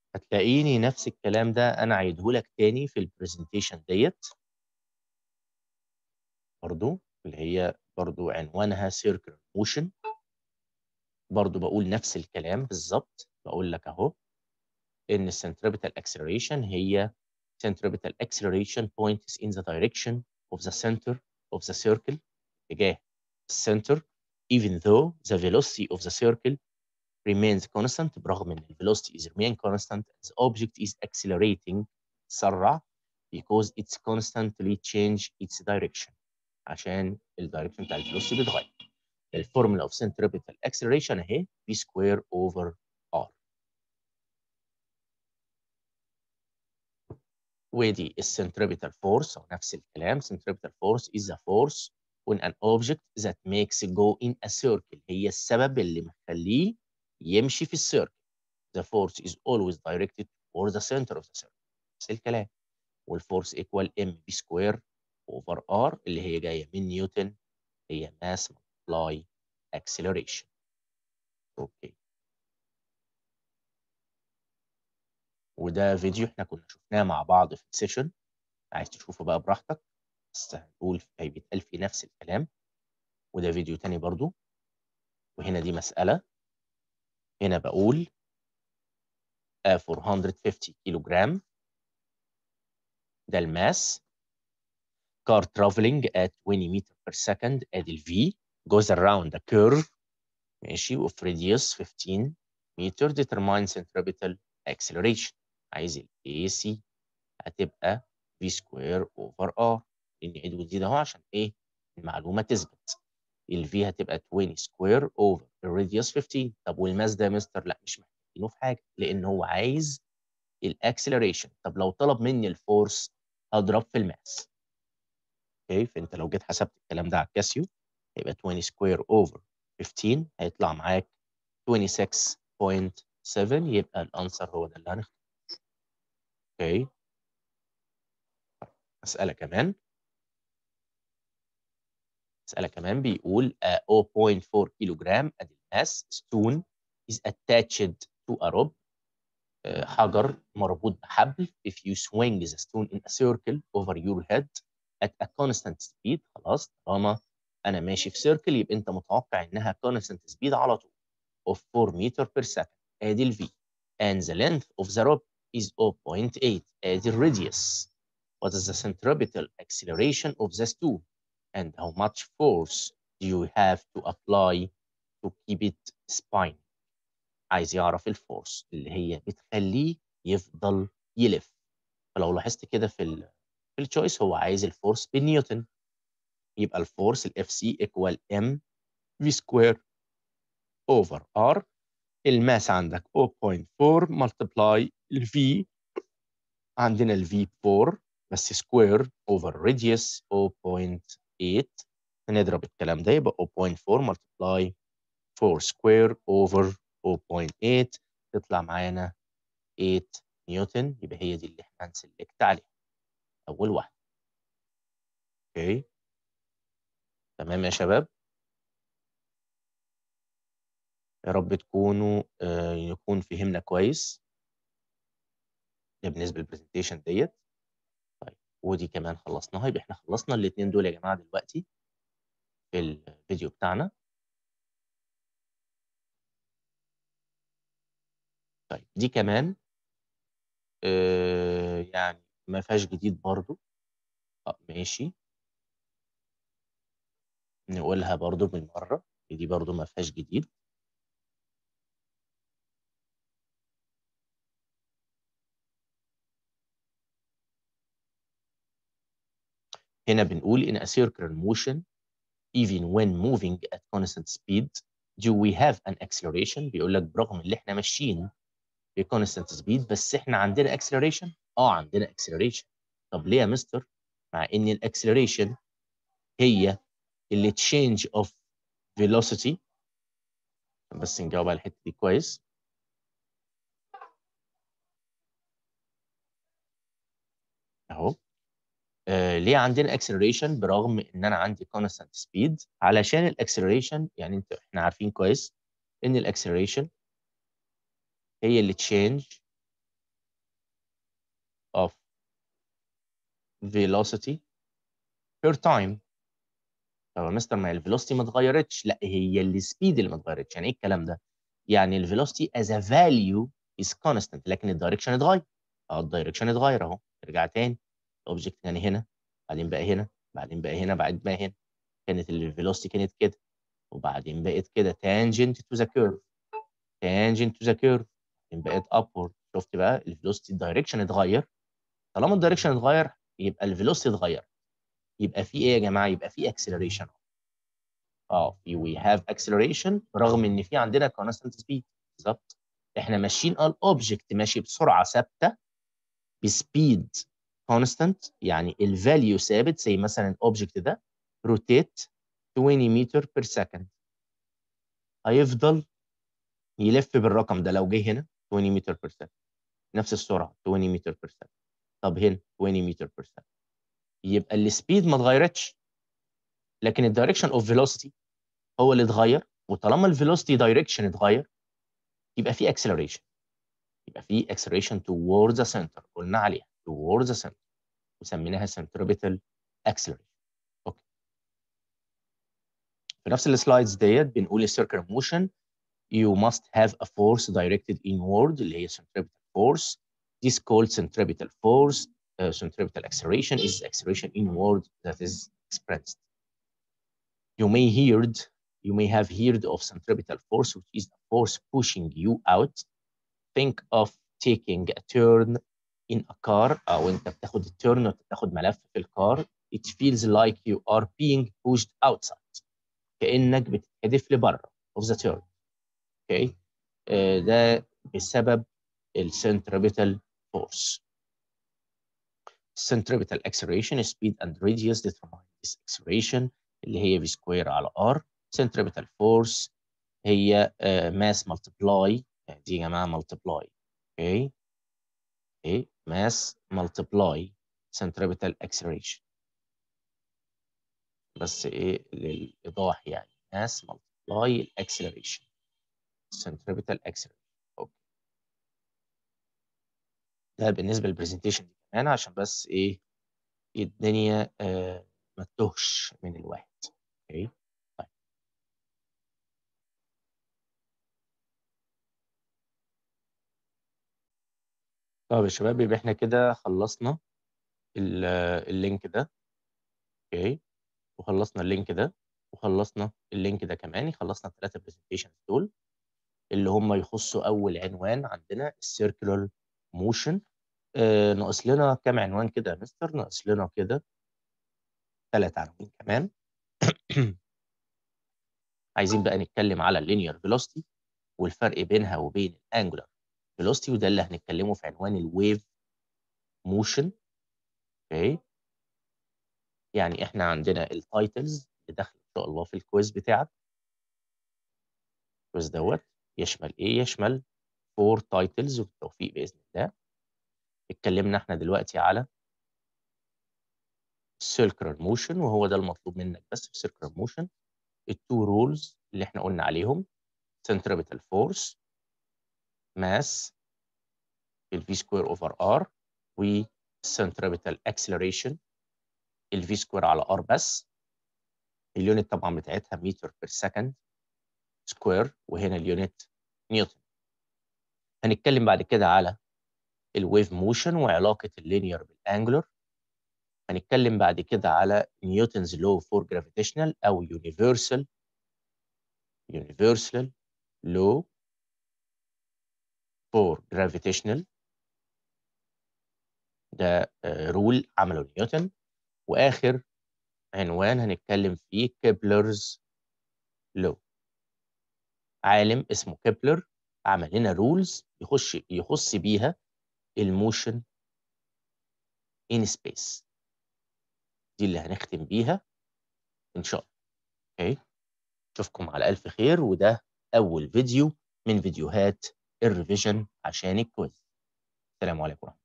هتلاقيني نفس الكلام ده أنا عايده لك تاني في البرزنتيشن ديّة. برضه، اللي هي برضه عنوانها circular motion. برضه باقول نفس الكلام بالضبط، باقول لك أهو إن الcentripetal acceleration هي centripetal acceleration points in the direction of the center of the circle اتجاه الcenter even though the velocity of the circle remains constant برغم إن الvelocity is remain constant the object is accelerating تسرّع because it's constantly change its direction عشان الdirection بتاع الvelocity بيتغيّر. الformula of centripetal acceleration أهي v square over r. ودي الcentripetal force أو نفس الكلام centripetal force is the force on an object that makes it go in a circle هي السبب اللي مخلّيه يمشي في الcircle. The force is always directed toward the center of the circle. نفس الكلام. والforce equal mv square over r اللي هي جاية من نيوتن هي mass multiply acceleration. أوكي. وده فيديو إحنا كنا شُفناه مع بعض في الsession عايز تشوفه بقى براحتك، بس هنقول هي بيتقال فيه نفس الكلام. وده فيديو تاني برضه. وهنا دي مسألة. هنا باقول آآ 450 كيلو جرام. ده الmass. car traveling at 20 meter per second آدي الv goes around a curve ماشي of radius 15 meter determine centripetal acceleration. عايز الAC هتبقى v square over r نعيد ونزيد أهو عشان إيه، المعلومة تثبت. الv هتبقى 20 square over الradius 15 طب والmass ده يا مستر لأ مش محتاجينه في حاجة، لإن هو عايز الacceleration طب لو طلب مني الforce هاضرب في الmass. أوكي، فأنت لو جيت حسبت الكلام ده على الكاسيو هيبقى 20 square over 15 هيطلع معاك 26.7 يبقى الanswer هو ده اللي هنختاره. أوكي. مسألة كمان. مسألة كمان بيقول آآ 0.4 كيلو جرام أدي الmass stone is attached to a rope آآ حجر مربوط بحبل if you swing the stone in a circle over your head at a constant speed خلاص طالما أنا ماشي في circle يبقى أنت متوقع إنها constant speed على طول of 4 meter per second آدي الv and the length of the rope is 0.8 آدي الradius. What is the centripetal acceleration of the stone and how much force do you have to apply to keep it spinning؟ عايز يعرف الforce اللي هي بتخلّيه يفضل يلف. فلو لاحظت كده في ال في الchoice هو عايز الforce بالنيوتن. يبقى الforce الFc equal m v square over r الmass عندك 0.4 multiply الv عندنا الv ب4 بس square over radius 0.8 هنضرب الكلام ده يبقى 0.4 multiply 4 square over 0.8 تطلع معانا 8 نيوتن يبقى هي دي اللي إحنا هنselect عليها. أول واحدة. أوكي. تمام يا شباب؟ يا رب تكونوا آآ يكون فهمنا كويس. ده بالنسبة للpresentation ديّة. طيب ودي كمان خلصناها يبقى إحنا خلصنا الاتنين دول يا جماعة دلوقتي في الفيديو بتاعنا. طيب دي كمان آآ يعني ما فيهاش جديد برضه. آه ماشي. نقولها برضه بالمرّة، دي برضه ما فيهاش جديد. هنا بنقول in a circular motion even when moving at constant speed do we have an acceleration بيقول لك برغم اللي إحنا ماشيين بconstant speed بس إحنا عندنا acceleration؟ آه عندنا acceleration. طب ليه يا مستر؟ مع إن الacceleration هي الchange of velocity بس نجاوب على الحتة دي كويس. أهو. آآ ليه عندنا acceleration برغم إن أنا عندي constant speed؟ علشان الacceleration يعني أنت إحنا عارفين كويس إن الacceleration هي الchange velocity per time طب يا مستر ما الفيلوسيتي ما اتغيرتش لا هي السبيد اللي ما اتغيرتش يعني ايه الكلام ده يعني الفيلوسيتي as a value is constant لكن الدايركشن اتغير اه الدايركشن اتغير اهو نرجع تاني الاوبجكت كان هنا بعدين بقى هنا بعدين بقى هنا بعدين بقى هنا كانت الفيلوسيتي كانت كده وبعدين بقت كده tangent to the curve tangent to the curve بعدين بقت upward شفت بقى الفيلوسيتي الدايركشن اتغير طالما الدايركشن اتغير يبقى الفيلوسيتي اتغير يبقى في ايه يا جماعه يبقى في acceleration اه في وي هاف acceleration رغم ان في عندنا constant speed بالظبط احنا ماشيين الاوبجكت ماشي بسرعه ثابته بسبيد constant يعني الفاليو ثابت زي مثلا الاوبجكت ده روتيت 20 متر بير سكند هيفضل يلف بالرقم ده لو جه هنا 20 متر بير سكند نفس السرعه 20 متر بير سكند طب هنا 20 متر بير سكند يبقى السبيد ما اتغيرتش لكن الدايركشن اوف فيلوسيتي هو اللي اتغير وطالما الفيلوسيتي دايركشن اتغير يبقى في acceleration يبقى في acceleration towards the center قلنا عليها towards the center وسميناها centripetal acceleration اوكي في نفس السلايدز ديت بنقول السيركل موشن you must have a force directed inward اللي هي centripetal force this called centripetal force uh, centripetal acceleration is acceleration inward that is expressed you may heard you may have heard of centripetal force which is a force pushing you out think of taking a turn in a car او انت بتاخد التيرن وبتاخد ملف في الكار it feels like you are being pushed outside كانك بتتهدف لبره of the turn اوكي okay. uh, ده بسبب السنتربيتال force centripetal acceleration speed and radius determine this acceleration اللي هي v square على r centripetal force هي uh, mass multiply دي يا جماعه multiply اوكي okay. okay. mass multiply centripetal acceleration بس ايه للايضاح يعني mass multiply acceleration centripetal acceleration اوكي ده بالنسبه للبرزنتيشن دي كمان عشان بس ايه الدنيا آه ما تتوهش من الواحد اوكي طيب طب يا شباب يبقى احنا كده خلصنا اللينك ده اوكي وخلصنا اللينك ده وخلصنا اللينك ده كمان خلصنا الثلاثه برزنتيشنز دول اللي هم يخصوا اول عنوان عندنا السيركلر موشن آه ناقص لنا كام عنوان كده يا مستر ناقص لنا كده ثلاث عناوين كمان عايزين بقى نتكلم على اللينير فيلوسيتي والفرق بينها وبين الانجولار فيلوسيتي وده اللي هنتكلمه في عنوان الويف موشن اوكي يعني احنا عندنا التايتلز اللي داخل ان شاء الله في الكويز بتاعك الكويز دوت يشمل ايه يشمل فور تايتلز وبالتوفيق باذن الله اتكلمنا احنا دلوقتي على circular motion وهو ده المطلوب منك بس في circular motion التو رولز اللي احنا قلنا عليهم centripetal force mass ال v square over r و centripetal acceleration ال v square على r بس اليونت طبعا بتاعتها متر بير سكند سكوير وهنا اليونت نيوتن هنتكلم بعد كده على الويف موشن وعلاقه اللينير بالانجلر هنتكلم بعد كده على نيوتنز لو فور جرافيتيشنال او يونيفرسال يونيفرسال لو فور جرافيتيشنال ده رول عمله نيوتن واخر عنوان هنتكلم فيه كيبلرز لو عالم اسمه كيبلر عمل لنا رولز يخش يخص بيها الموشن ان سبيس دي اللي هنختم بيها ان شاء الله اوكي اشوفكم على الف خير وده اول فيديو من فيديوهات الريفيجن عشان الكويز السلام عليكم ورحمه